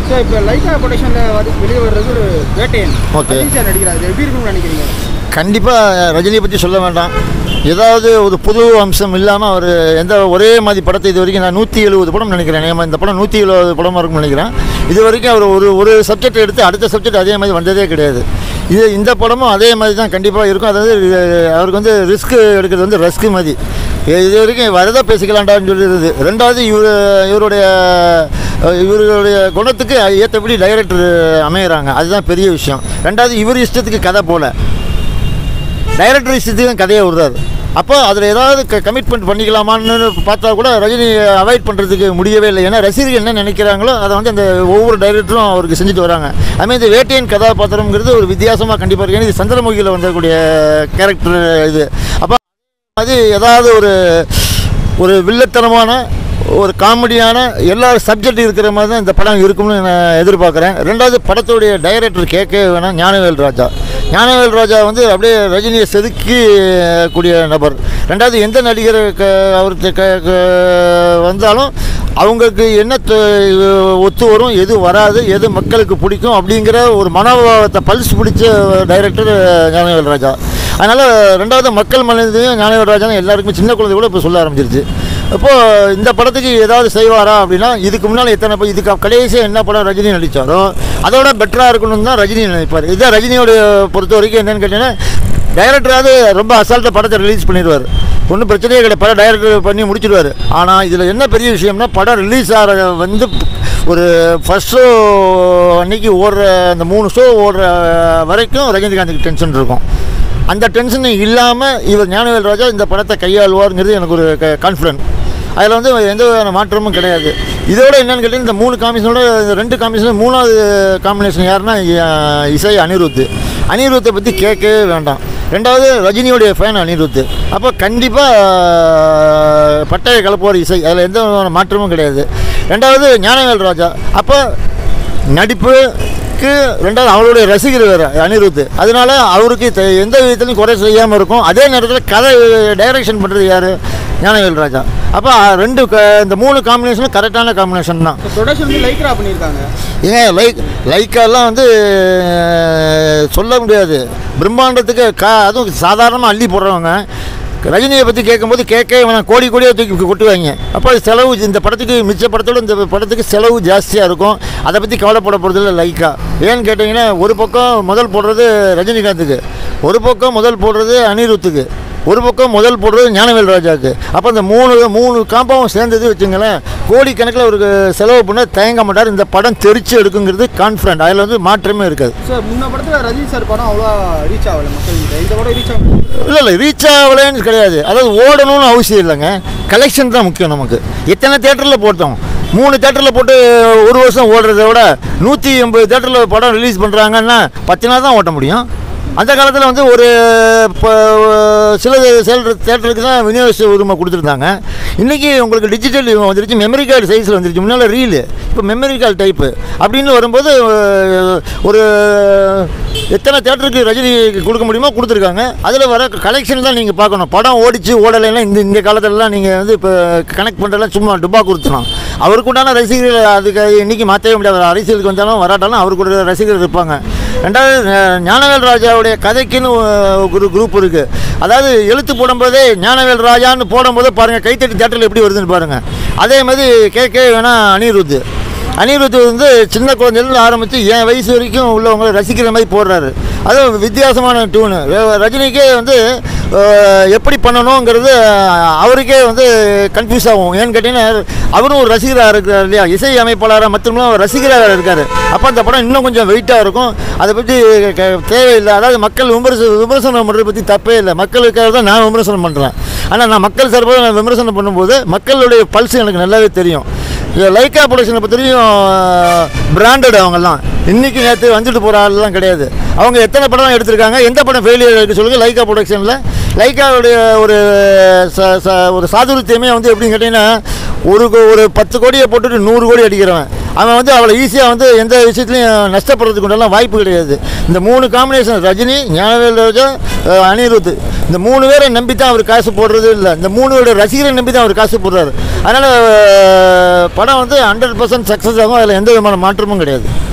Sir இப்போ Lyca ப்ரொடக்ஷனில் வந்து வெளியே வர்றது ஒரு வேட்டையன் Okay. ரஜினி சார் நடிக்கிறார் அது எப்படி இருக்கும்னு நினைக்கிறீங்க கண்டிப்பாக ரஜினியை பற்றி சொல்ல வேண்டாம் ஏதாவது ஒரு புது அம்சம் இல்லாமல் அவர் எந்த ஒரே மாதிரி படத்தை இது வரைக்கும் நான் நூற்றி எழுபது படம் நினைக்கிறேன் ஏமா இந்த படம் நூற்றி எழுபது படமாக இருக்கும்னு நினைக்கிறேன் இது வரைக்கும் அவர் ஒரு ஒரு சப்ஜெக்ட் எடுத்து அடுத்த சப்ஜெக்ட் அதே மாதிரி வந்ததே கிடையாது இது இந்த படமும் அதே மாதிரி தான் கண்டிப்பாக இருக்கும் அதாவது அஹ், அவருக்கு வந்து ரிஸ்க் எடுக்கிறது வந்து ரிஸ்க் மாதிரி இது இது வரைக்கும் வரதா பேசிக்கலாம்டான்னு சொல்லிடுது ரெண்டாவது இவர் இவருடைய அஹ், இவருடைய குணத்துக்கு ஏற்றபடி டைரக்டர் அமையிறாங்க அதுதான் பெரிய விஷயம் ரெண்டாவது இவர் இஷ்டத்துக்கு கதை போல டைரக்டர் இஷ்டத்துக்கு தான் கதையை விடுறாரு அப்போ அதில் ஏதாவது க கமிட்மெண்ட் பண்ணிக்கலாமான்னு பார்த்தா கூட ரஜினி அவாய்ட் பண்ணுறதுக்கு முடியவே இல்லை ஏன்னா ரசிகர்கள் என்ன நினைக்கிறாங்களோ அதை வந்து அந்த ஒவ்வொரு டைரக்டரும் அவருக்கு செஞ்சுட்டு வராங்க அதுமாதிரி இந்த வேட்டையன் கதாபாத்திரம்ங்கிறது ஒரு வித்தியாசமாக கண்டிப்பாக இருக்கு ஏன்னா இது சந்திரமுகியில் வந்தக்கூடிய கேரக்டர் இது அப்போ அது ஏதாவது ஒரு ஒரு வில்லத்தனமான ஒரு காமெடியான எல்லா சப்ஜெக்ட் இருக்கிற மாதிரி தான் இந்த படம் இருக்கும்னு நான் எதிர்பார்க்குறேன் ரெண்டாவது படத்துடைய டைரக்டர் கேட்கவே வேணாம் ஞானவேல் ராஜா ஞானவேல் ராஜா வந்து அப்படியே ரஜினியை செதுக்கி கூடிய நபர் ரெண்டாவது எந்த நடிகர் க அவருக்கு க க- வந்தாலும் அவங்களுக்கு என்ன த- ஒத்து வரும் எது வராது எது மக்களுக்கு பிடிக்கும் அப்படிங்கிற ஒரு மனோபாவத்தை பல்ஸ் பிடிச்ச டைரக்டர் ஞானவேல் ராஜா அதனால் ரெண்டாவது மக்கள் மனதையும் ஞானவேல் ராஜா எல்லாருக்குமே சின்ன குழந்தை கூட இப்போ சொல்ல ஆரம்பிச்சிருச்சு இப்போது இந்த படத்துக்கு ஏதாவது செய்வாரா அப்படின்னா இதுக்கு முன்னால் எத்தனை படம் இதுக்கு கடைசியாக என்ன படம் ரஜினி நடித்தாரோ அதோட பெட்டராக இருக்கணும்னு தான் ரஜினி நினைப்பார் இதுதான் ரஜினியோட பொறுத்த வரைக்கும் என்னன்னு கேட்டீங்கன்னா டைரக்டராவது ரொம்ப அசால்ட்டாக படத்தை ரிலீஸ் பண்ணிடுவார் ஒன்றும் பிரச்சனையே கிடையாது படம் டைரக்டர் பண்ணி முடிச்சிடுவார் ஆனால் இதில் என்ன பெரிய விஷயம்னா படம் ரிலீஸ் ஆகிற வந்து ஒரு ஃபஸ்ட் ஷோ அன்னைக்கு ஓடுற அந்த மூணு ஷோ ஓடுற வரைக்கும் ரஜினிகாந்துக்கு டென்ஷன் இருக்கும் அந்த டென்ஷன் இல்லாமல் இவர் ஞானவேல் ராஜா இந்த படத்தை கையாளுவாருங்கிறது எனக்கு ஒரு கான்ஃபிடென்ட் அதில் வந்து எந்த விதமான மாற்றமும் கிடையாது இதோட என்னன்னு கேட்டீங்கன்னா இந்த மூணு காம்பினேஷனோட இந்த ரெண்டு காம்பினேஷன் மூணாவது காம்பினேஷன் யாருன்னா அஹ், இசை அனிருத் அனிருத்தை பற்றி கேட்கவே வேண்டாம் ரெண்டாவது ரஜினியோடைய ஃபேன் அனிருத் அப்போ கண்டிப்பாக பட்டையை கலப்புவார் இசை அதில் எந்த விதமான மாற்றமும் கிடையாது ரெண்டாவது ஞானவேல் ராஜா அப்போ நடிப்புக்கு ரெண்டாவது அவருடைய ரசிகர் வேறு அனிருத் அதனால அவருக்கு தெ- எந்த விதத்துலையும் குறை செய்யாமல் இருக்கும் அதே நேரத்தில் கதை டைரக்ஷன் பண்ணுறது யார் ஞானவேல் ராஜா அப்போ ரெண்டு க இந்த மூணு காம்பினேஷனும் கரெக்டான காம்பினேஷன் தான் இப்போ ப்ரொடக்ஷன் வந்து லைக்ரா பண்ணியிருக்காங்க ஏன் லைக் லைக்கெல்லாம் வந்து அஹ், சொல்ல முடியாது பிரம்மாண்டத்துக்கு கா அதுவும் சாதாரணமாக அள்ளி போடுறவங்க ரஜினியை பற்றி கேட்கும்போது கேட்கவே வேணாம் கோடி கோடியாக தூக்கி கொட்டுவாங்க அப்போ அது செலவு இந்த படத்துக்கு மிச்ச படத்தோட இந்த படத்துக்கு செலவு ஜாஸ்தியாக இருக்கும் அதை பற்றி கவலைப்பட போகிறதில்ல லைக்கா ஏன்னு கேட்டிங்கன்னா ஒரு பக்கம் முதல் போடுறது ரஜினிகாந்துக்கு ஒரு பக்கம் முதல் போடுறது அனிருத்துக்கு ஒரு பக்கம் முதல் போடுறது ஞானவேல் ராஜாவுக்கு அப்போ இந்த மூணு மூணு காம்பாவும் சேர்ந்தது வச்சுங்களேன் கோடிக்கணக்கில் அவருக்கு செலவு பண்ண தயங்க மாட்டார் இந்த படம் தெரிச்சு எடுக்குங்கிறது கான்ஃபிடண்ட் அதில் வந்து மாற்றமே இருக்காது சார் முன்ன படத்தில் ரஜினி சார் படம் அவ்வளோ ரீச் ஆகல மக்கள்கிட்ட இந்த படம் ரீச் ஆகல இல்லை இல்லை ரீச் ஆகலைன்னு கிடையாது அதாவது ஓடணும்னு அவசியம் இல்லைங்க கலெக்ஷன் தான் முக்கியம் நமக்கு எத்தனை தேட்டரில் போட்டோம் மூணு தேட்டரில் போட்டு ஒரு வருஷம் ஓடுறத விட நூற்றி எண்பது தேட்டரில் படம் ரிலீஸ் பண்ணுறாங்கன்னா பத்து நாள் தான் ஓட்ட முடியும் அந்த காலத்தில் வந்து ஒரு இப்போ சில செயல் தேட்டருக்கு தான் விநியோக உரிமை கொடுத்துருந்தாங்க இன்றைக்கி உங்களுக்கு டிஜிட்டல் வந்துருச்சு மெமரி கார்டு சைஸில் வந்துருச்சு முன்னால் ரீலு இப்போ மெமரி கார்டு டைப்பு அப்படின்னு வரும்போது அஹ், ஒரு எத்தனை தேட்டருக்கு ரஜினி கொடுக்க முடியுமோ கொடுத்துருக்காங்க அதில் வர கலெக்ஷன் தான் நீங்கள் பார்க்கணும் படம் ஓடிச்சு ஓடலைன்னா இந்த இந்த காலத்துலலாம் நீங்கள் வந்து இப்போ கனெக்ட் பண்ணுறதுலாம் சும்மா டுபா கொடுத்துலாம் அவருக்கு உண்டான ரசிகர்கள் அதுக்கு இன்றைக்கி மாற்றவே முடியாது அவர் அரசியலுக்கு வந்தாலும் வராட்டாலும் அவருக்கு ஒரு ரசிகர்கள் இருப்பாங்க ரெண்டாவது அஹ், ஞானவேல் ராஜாவுடைய கதைக்குன்னு ஒரு குரூப் இருக்குது அதாவது எழுத்து போடும்போதே ஞானவேல் ராஜான்னு போடும்போதே பாருங்கள் கைத்தட்டி தேட்டரில் எப்படி வருதுன்னு பாருங்கள் அதே மாதிரி கேட்க வேணால் அனிருத் அனிருத் வந்து சின்ன குழந்தையிலேருந்து ஆரம்பித்து என் வயசு வரைக்கும் உள்ளவங்களை ரசிக்கிற மாதிரி போடுறாரு அதுவும் வித்தியாசமான டியூனு ரஜினிக்கே வந்து அஹ், எப்படி பண்ணணுங்கிறது அஹ், அவருக்கே வந்து கன்ஃபியூஸ் ஆகும் ஏன்னு கேட்டிங்கன்னா அவரும் ஒரு ரசிகராக இருக்கிறார் இல்லையா இசை அமைப்பாளராக மட்டுமே அவர் ரசிகராக இருக்கார் அப்போ அந்த படம் இன்னும் கொஞ்சம் வெயிட்டாக இருக்கும் அதை பற்றி க- தேவையில்லை அதாவது மக்கள் விமர்ச விமர்சனம் பண்ணுறதை பற்றி தப்பே இல்லை மக்களுக்காக தான் நான் விமர்சனம் பண்ணுறேன் ஆனால் நான் மக்கள் சார்பாக நான் விமர்சனம் பண்ணும்போது மக்களுடைய பல்ஸ் எனக்கு நல்லாவே தெரியும் இது லைக்கா ப்ரொடக்ஷனை பற்றியும் பிராண்டட் அவங்கெல்லாம் இன்றைக்கி நேற்று வந்துட்டு போகிற ஆள்லாம் கிடையாது அவங்க எத்தனை படம் எடுத்திருக்காங்க எந்த படம் ஃபெயிலியர் இருக்குது சொல்லுங்கள் லைக்கா ப்ரொடக்ஷனில் லைக்காவுடைய ஒரு ச ச ஒரு சாதுரியத்தையுமே வந்து எப்படின்னு கேட்டிங்கன்னா ஒரு கோ- ஒரு பத்து கோடியை போட்டுட்டு நூறு கோடி அடிக்கிறவன் அவன் வந்து அவ்வளோ ஈஸியாக வந்து எந்த விஷயத்துலையும் நஷ்டப்படுறதுக்கு உண்டெல்லாம் வாய்ப்பு கிடையாது இந்த மூணு காம்பினேஷன் ரஜினி ஞானவேல் ராஜா அஹ், அனிருத் இந்த மூணு பேரை நம்பி தான் அவர் காசு போடுறது இல்லை இந்த மூணு பேரோட ரசிகரை நம்பி தான் அவர் காசு போடுறாரு அதனால் படம் வந்து ஹண்ட்ரட் பர்சன்ட் சக்ஸஸ் ஆகும் அதில் எந்த விதமான மாற்றமும் கிடையாது